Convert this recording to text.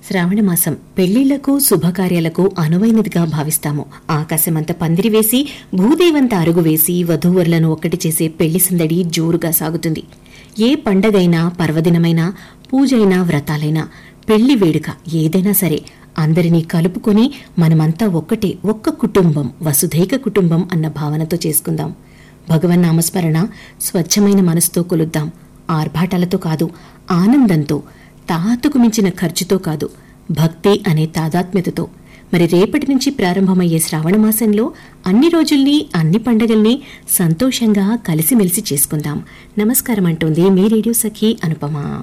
శ్రావణ మాసం పెళ్లిళ్లకు శుభకార్యాలకు అనువైనదిగా భావిస్తాము ఆకాశమంత పందిరి వేసి భూదేవంత అరుగు వేసి వధూవరులను ఒక్కటి చేసే పెళ్లి సందడి జోరుగా సాగుతుంది ఏ పండగైనా పర్వదినమైనా పూజైనా వ్రతాలైనా పెళ్లి వేడుక ఏదైనా సరే అందరినీ కలుపుకొని మనమంతా ఒక్కటే ఒక్క కుటుంబం వసుధైక కుటుంబం అన్న భావనతో చేసుకుందాం భగవన్ నామస్మరణ స్వచ్ఛమైన మనసుతో కొలుద్దాం ఆర్భాటాలతో కాదు ఆనందంతో తాహతుకు మించిన ఖర్చుతో కాదు భక్తి అనే తాదాత్మ్యతతో మరి రేపటి నుంచి ప్రారంభమయ్యే శ్రావణ మాసంలో అన్ని రోజుల్ని అన్ని పండగల్ని సంతోషంగా కలిసిమెలిసి చేసుకుందాం నమస్కారం అంటోంది మీ రేడియో సఖి అనుపమ